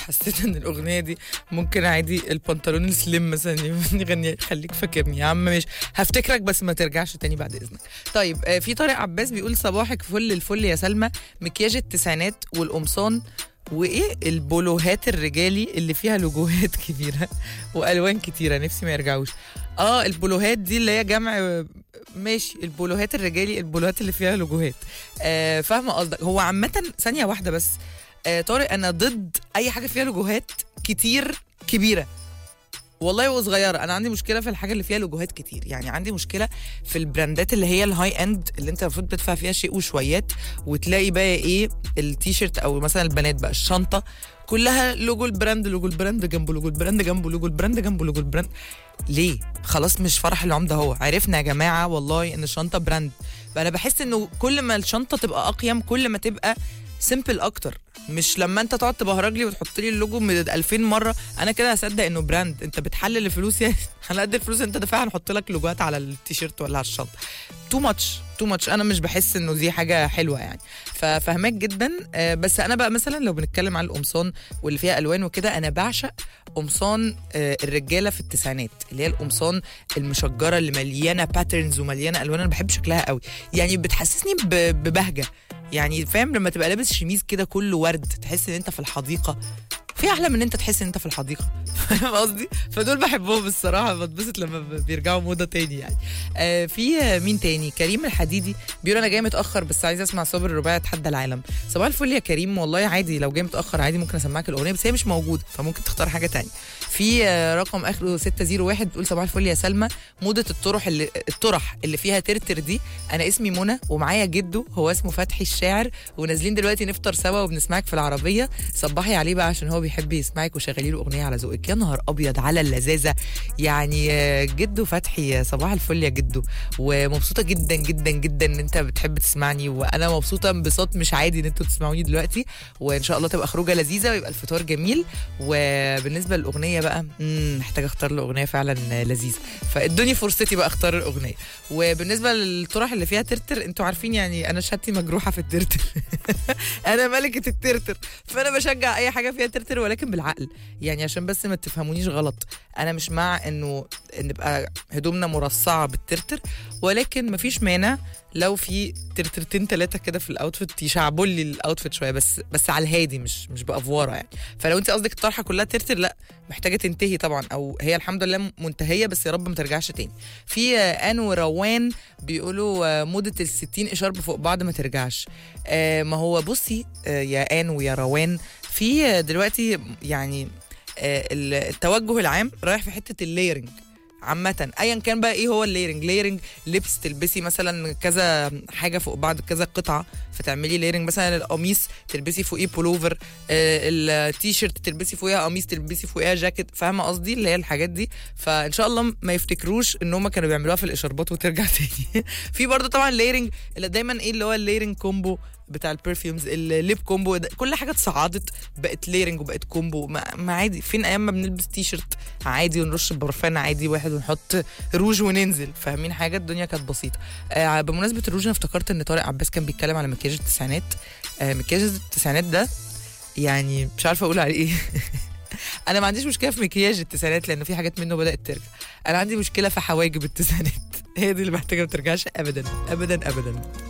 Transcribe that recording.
حسيت ان الاغنيه دي ممكن عادي البنطلون السليم مثلا يغني خليك فاكرني يا عم مش هفتكرك بس ما ترجعش تاني بعد اذنك طيب آه، في طارق عباس بيقول صباحك فل الفل يا سلمى مكياج التسعينات والقمصان وايه البولوهات الرجالي اللي فيها لوجوهات كبيره والوان كتيره نفسي ما يرجعوش اه البولوهات دي اللي هي جمع آه، ماشي البولوهات الرجالي البولوهات اللي فيها لوجوهات آه فاهمه قصدك هو عامه ثانيه واحده بس آه طارق انا ضد اي حاجه فيها لوجوهات كتير كبيره والله وصغيره انا عندي مشكله في الحاجه اللي فيها لوجوهات كتير يعني عندي مشكله في البراندات اللي هي الهاي اند اللي انت المفروض تدفع فيها شيء وشويات وتلاقي بقى ايه التيشيرت او مثلا البنات بقى الشنطه كلها لوجو البراند لوجو البراند جنبه لوجو البراند جنبه لوجو البراند جنبه لوجو البراند ليه خلاص مش فرح العمده هو عرفنا يا جماعه والله ان الشنطه براند فانا بحس انه كل ما الشنطه تبقى اقيم كل ما تبقى سيمبل اكتر مش لما انت تقعد تبهرج لي وتحط لي اللوجو من 2000 مره انا كده هصدق انه براند انت بتحلل الفلوس يعني على قد الفلوس انت دافعها هنحط لك لوجوهات على التيشيرت ولا على الشنطه تو ماتش تو ماتش انا مش بحس انه دي حاجه حلوه يعني ففهماك جدا آه، بس انا بقى مثلا لو بنتكلم على القمصان واللي فيها الوان وكده انا بعشق قمصان آه، الرجاله في التسعينات اللي هي القمصان المشجره اللي مليانه باترنز ومليانه الوان انا بحب شكلها قوي يعني بتحسسني ب- ببهجه يعني فاهم لما تبقى لابس شميز كده كله ورد تحس ان انت في الحديقه في احلى من ان انت تحس ان انت في الحديقه فاهم قصدي فدول بحبهم الصراحه بتبسط لما ب- بيرجعوا موضه تاني يعني آه في آه، مين تاني كريم الحديدي بيقول انا جاي متاخر بس عايز اسمع صابر الرباعي اتحدى العالم صباح الفل يا كريم والله عادي لو جاي متاخر عادي ممكن اسمعك الاغنيه بس هي مش موجوده فممكن تختار حاجه تانية في آه، رقم اخره 601 بتقول صباح الفل يا سلمى موضه الطرح اللي الطرح اللي فيها ترتر دي انا اسمي منى ومعايا جده هو اسمه فتحي الشاعر ونازلين دلوقتي نفطر سوا وبنسمعك في العربيه صبحي عليه بقى عشان هو بيحب يسمعك وشغلي له اغنيه على ذوقك يا نهار ابيض على اللذاذه يعني آه، جدو فتحي آه، صباح الفل يا جدو ومبسوطه جدا جدا جدا ان انت بتحب تسمعني وانا مبسوطه انبساط مش عادي ان انتوا تسمعوني دلوقتي وان شاء الله تبقى خروجه لذيذه ويبقى الفطار جميل وبالنسبه للاغنيه بقى مم، محتاجه اختار له اغنيه فعلا آه، لذيذه فادوني فرصتي بقى اختار الاغنيه وبالنسبه للطرح اللي فيها ترتر انتوا عارفين يعني انا شهادتي مجروحه في الترتر انا ملكه الترتر فانا بشجع اي حاجه فيها ترتر ولكن بالعقل يعني عشان بس ما تفهمونيش غلط انا مش مع انه نبقى هدومنا مرصعه بالترتر ولكن مفيش مانع لو في ترترتين ثلاثه كده في الاوتفيت يشعبوا لي الاوتفيت شويه بس بس على الهادي مش مش بافواره يعني فلو انت قصدك الطرحه كلها ترتر لا محتاجه تنتهي طبعا او هي الحمد لله منتهيه بس يا رب ما ترجعش تاني في آه، ان وروان بيقولوا آه، موضه ال 60 اشارب فوق بعض ما ترجعش آه، ما هو بصي آه، يا ان ويا روان في آه، دلوقتي يعني آه، ال- التوجه العام رايح في حته الليرنج عامة ايا كان بقى ايه هو الليرنج ليرنج لبس تلبسي مثلا كذا حاجة فوق بعض كذا قطعة فتعملي ليرنج مثلا القميص تلبسي فوقيه بولوفر آه التيشيرت تلبسي فوقيها قميص تلبسي فوقيها جاكيت فاهمة قصدي اللي هي الحاجات دي فان شاء الله ما يفتكروش ان هم كانوا بيعملوها في الاشاربات وترجع تاني في برضه طبعا ليرنج اللي دايما ايه اللي هو الليرنج كومبو بتاع البرفيومز الليب كومبو ده كل حاجه اتصعدت بقت ليرنج وبقت كومبو ما, ما عادي فين ايام ما بنلبس تي شيرت عادي ونرش برفان عادي واحد ونحط روج وننزل فاهمين حاجه الدنيا كانت بسيطه آه بمناسبه الروج انا افتكرت ان طارق عباس كان بيتكلم على مكياج التسعينات آه مكياج التسعينات ده يعني مش عارفه اقول عليه ايه انا ما عنديش مشكله في مكياج التسعينات لان في حاجات منه بدات ترجع انا عندي مشكله في حواجب التسعينات هي دي اللي محتاجه ما ترجعش ابدا ابدا ابدا